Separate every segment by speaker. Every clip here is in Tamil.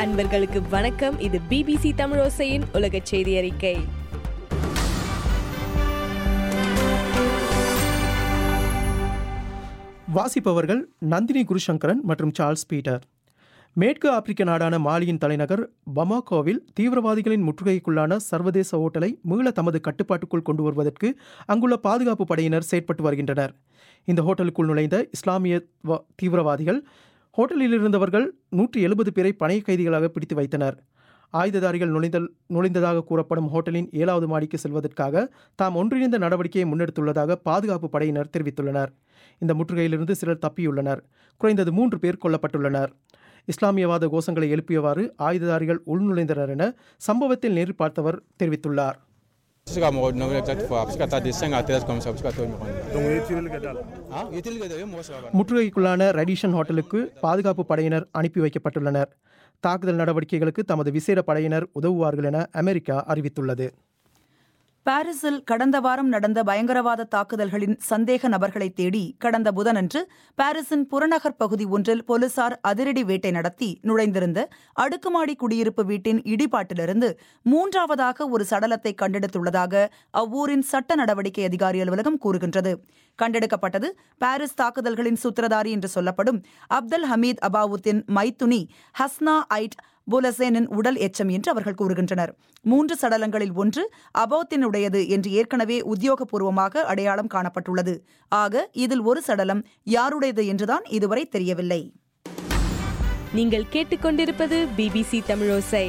Speaker 1: அன்பர்களுக்கு வணக்கம் இது பிபிசி தமிழோசையின் உலக செய்தி அறிக்கை
Speaker 2: வாசிப்பவர்கள் நந்தினி குருசங்கரன் மற்றும் சார்ல்ஸ் பீட்டர் மேற்கு ஆப்பிரிக்க நாடான மாலியின் தலைநகர் பமாகோவில் தீவிரவாதிகளின் முற்றுகைக்குள்ளான சர்வதேச ஓட்டலை மீள தமது கட்டுப்பாட்டுக்குள் கொண்டு வருவதற்கு அங்குள்ள பாதுகாப்பு படையினர் செயற்பட்டு வருகின்றனர் இந்த ஹோட்டலுக்குள் நுழைந்த இஸ்லாமிய வ- தீவிரவாதிகள் ஹோட்டலில் இருந்தவர்கள் நூற்றி எழுபது பேரை பணைய கைதிகளாக பிடித்து வைத்தனர் ஆயுததாரிகள் நுழைந்தல் நுழைந்ததாக கூறப்படும் ஹோட்டலின் ஏழாவது மாடிக்கு செல்வதற்காக தாம் ஒன்றிணைந்த நடவடிக்கையை முன்னெடுத்துள்ளதாக பாதுகாப்பு படையினர் தெரிவித்துள்ளனர் இந்த முற்றுகையிலிருந்து சிலர் தப்பியுள்ளனர் குறைந்தது மூன்று பேர் கொல்லப்பட்டுள்ளனர் இஸ்லாமியவாத கோஷங்களை எழுப்பியவாறு ஆயுததாரிகள் உள்நுழைந்தனர் என சம்பவத்தில் நேரில் பார்த்தவர் தெரிவித்துள்ளார்
Speaker 3: Se ka mɔgɔ nɔfɛ exact fois a bɛ se ka taa de 5 à 13 comme ça a bɛ se ka t'o ɲɔgɔn ye.
Speaker 4: Donc o ye tireli kɛ da la.
Speaker 3: Ah, u ye teli kɛ dɛ, u ye mɔgɔ saba
Speaker 2: முற்றுகைக்குள்ளான ரடிஷன் ஹோட்டலுக்கு பாதுகாப்பு படையினர் அனுப்பி வைக்கப்பட்டுள்ளனர் தாக்குதல் நடவடிக்கைகளுக்கு தமது விசேட படையினர் உதவுவார்கள் என அமெரிக்கா அறிவித்துள்ளது
Speaker 5: பாரிஸில் கடந்த வாரம் நடந்த பயங்கரவாத தாக்குதல்களின் சந்தேக நபர்களை தேடி கடந்த புதனன்று பாரிஸின் புறநகர் பகுதி ஒன்றில் போலீசார் அதிரடி வேட்டை நடத்தி நுழைந்திருந்த அடுக்குமாடி குடியிருப்பு வீட்டின் இடிபாட்டிலிருந்து மூன்றாவதாக ஒரு சடலத்தை கண்டெடுத்துள்ளதாக அவ்வூரின் சட்ட நடவடிக்கை அதிகாரி அலுவலகம் கூறுகின்றது கண்டெடுக்கப்பட்டது பாரிஸ் தாக்குதல்களின் சூத்திரதாரி என்று சொல்லப்படும் அப்துல் ஹமீத் அபாவுத்தின் மைத்துனி ஹஸ்னா ஐட் புலசேனின் உடல் எச்சம் என்று அவர்கள் கூறுகின்றனர் மூன்று சடலங்களில் ஒன்று அபோத்தினுடையது என்று ஏற்கனவே உத்தியோகபூர்வமாக அடையாளம் காணப்பட்டுள்ளது ஆக இதில் ஒரு சடலம் யாருடையது என்றுதான் இதுவரை தெரியவில்லை
Speaker 1: நீங்கள் கேட்டுக்கொண்டிருப்பது பிபிசி தமிழோசை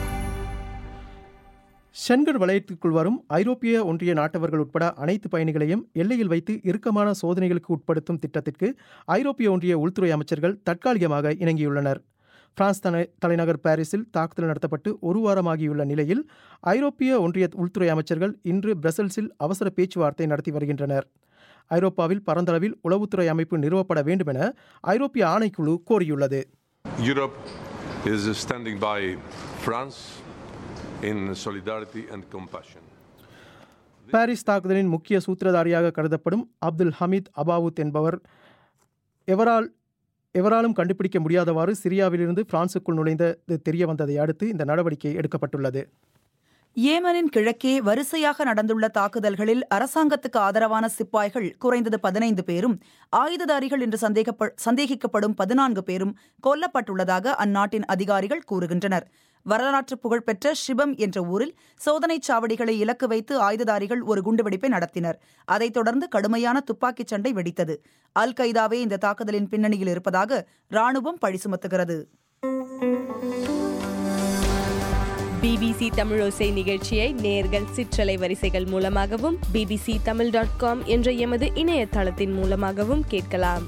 Speaker 2: ஷென்கர் வலயத்திற்குள் வரும் ஐரோப்பிய ஒன்றிய நாட்டவர்கள் உட்பட அனைத்து பயணிகளையும் எல்லையில் வைத்து இறுக்கமான சோதனைகளுக்கு உட்படுத்தும் திட்டத்திற்கு ஐரோப்பிய ஒன்றிய உள்துறை அமைச்சர்கள் தற்காலிகமாக இணங்கியுள்ளனர் பிரான்ஸ் தலை தலைநகர் பாரிஸில் தாக்குதல் நடத்தப்பட்டு ஒரு வாரமாகியுள்ள நிலையில் ஐரோப்பிய ஒன்றிய உள்துறை அமைச்சர்கள் இன்று பிரசல்ஸில் அவசர பேச்சுவார்த்தை நடத்தி வருகின்றனர் ஐரோப்பாவில் பரந்தளவில் உளவுத்துறை அமைப்பு நிறுவப்பட வேண்டும் என ஐரோப்பிய ஆணைக்குழு கோரியுள்ளது
Speaker 6: Europe is standing by France in solidarity and compassion.
Speaker 2: Paris தாக்குதலின் முக்கிய சூத்திரதாரியாக கருதப்படும் அப்துல் ஹமீத் அபாவுத் என்பவர் எவரால் எவராலும் கண்டுபிடிக்க முடியாதவாறு சிரியாவிலிருந்து பிரான்சுக்குள் நுழைந்தது தெரிய வந்ததை அடுத்து இந்த நடவடிக்கை எடுக்கப்பட்டுள்ளது
Speaker 5: ஏமனின் கிழக்கே வரிசையாக நடந்துள்ள தாக்குதல்களில் அரசாங்கத்துக்கு ஆதரவான சிப்பாய்கள் குறைந்தது பதினைந்து பேரும் ஆயுததாரிகள் என்று சந்தேகப்ப- சந்தேகிக்கப்படும் பதினான்கு பேரும் கொல்லப்பட்டுள்ளதாக அந்நாட்டின் அதிகாரிகள் கூறுகின்றனர் வரலாற்று புகழ்பெற்ற ஷிபம் என்ற ஊரில் சோதனைச் சாவடிகளை இலக்கு வைத்து ஆயுததாரிகள் ஒரு குண்டுவெடிப்பை நடத்தினர் அதைத் தொடர்ந்து கடுமையான துப்பாக்கிச் சண்டை வெடித்தது அல் கைதாவே இந்த தாக்குதலின் பின்னணியில் இருப்பதாக ராணுவம் பழி சுமத்துகிறது
Speaker 1: பிபிசி தமிழோசை நிகழ்ச்சியை நேர்கள் சிற்றலை வரிசைகள் மூலமாகவும் பிபிசி தமிழ் டாட் காம் என்ற எமது இணையதளத்தின் மூலமாகவும் கேட்கலாம்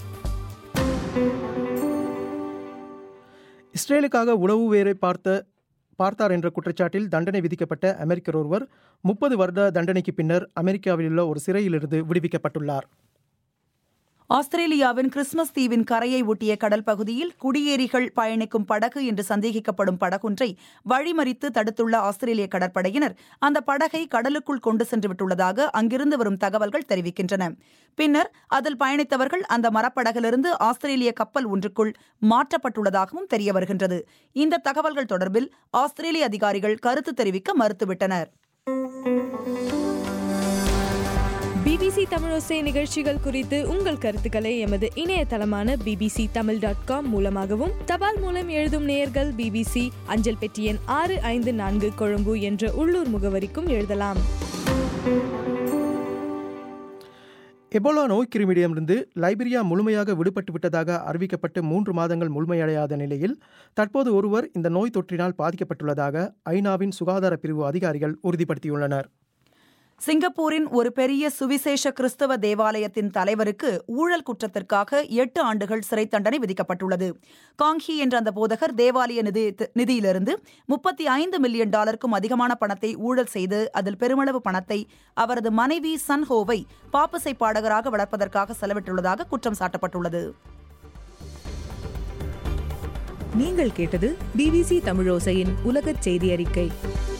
Speaker 2: இஸ்ரேலுக்காக உளவு வேரை பார்த்த பார்த்தார் என்ற குற்றச்சாட்டில் தண்டனை விதிக்கப்பட்ட அமெரிக்கர் ஒருவர் முப்பது வருட தண்டனைக்கு பின்னர் அமெரிக்காவில் உள்ள ஒரு சிறையிலிருந்து விடுவிக்கப்பட்டுள்ளார்
Speaker 5: ஆஸ்திரேலியாவின் கிறிஸ்மஸ் தீவின் கரையை ஒட்டிய கடல் பகுதியில் குடியேறிகள் பயணிக்கும் படகு என்று சந்தேகிக்கப்படும் படகொன்றை வழிமறித்து தடுத்துள்ள ஆஸ்திரேலிய கடற்படையினர் அந்த படகை கடலுக்குள் கொண்டு சென்று விட்டுள்ளதாக அங்கிருந்து வரும் தகவல்கள் தெரிவிக்கின்றன பின்னர் அதில் பயணித்தவர்கள் அந்த மரப்படகிலிருந்து ஆஸ்திரேலிய கப்பல் ஒன்றுக்குள் மாற்றப்பட்டுள்ளதாகவும் தெரிய வருகின்றது இந்த தகவல்கள் தொடர்பில் ஆஸ்திரேலிய அதிகாரிகள் கருத்து தெரிவிக்க மறுத்துவிட்டனர்
Speaker 1: பிபிசி தமிழோசை நிகழ்ச்சிகள் குறித்து உங்கள் கருத்துக்களை எமது இணையதளமான பிபிசி தமிழ் டாட் காம் மூலமாகவும் தபால் மூலம் எழுதும் நேயர்கள் பிபிசி அஞ்சல் பெட்டி எண் ஆறு ஐந்து நான்கு கொழும்பு என்ற உள்ளூர் முகவரிக்கும் எழுதலாம்
Speaker 2: எபோலா நோய் கிருமியிடமிருந்து லைபீரியா முழுமையாக விடுபட்டு விட்டதாக அறிவிக்கப்பட்டு மூன்று மாதங்கள் முழுமையடையாத நிலையில் தற்போது ஒருவர் இந்த நோய் தொற்றினால் பாதிக்கப்பட்டுள்ளதாக ஐநாவின் சுகாதார பிரிவு அதிகாரிகள் உறுதிப்படுத்தியுள்ளனர்
Speaker 5: சிங்கப்பூரின் ஒரு பெரிய சுவிசேஷ கிறிஸ்தவ தேவாலயத்தின் தலைவருக்கு ஊழல் குற்றத்திற்காக எட்டு ஆண்டுகள் சிறை தண்டனை விதிக்கப்பட்டுள்ளது காங்ஹி என்ற அந்த போதகர் தேவாலய நிதி நிதியிலிருந்து முப்பத்தி ஐந்து மில்லியன் டாலருக்கும் அதிகமான பணத்தை ஊழல் செய்து அதில் பெருமளவு பணத்தை அவரது மனைவி சன் ஹோவை பாப்பசை பாடகராக வளர்ப்பதற்காக செலவிட்டுள்ளதாக குற்றம் சாட்டப்பட்டுள்ளது
Speaker 7: நீங்கள் கேட்டது பிபிசி தமிழோசையின் உலகச் செய்தி அறிக்கை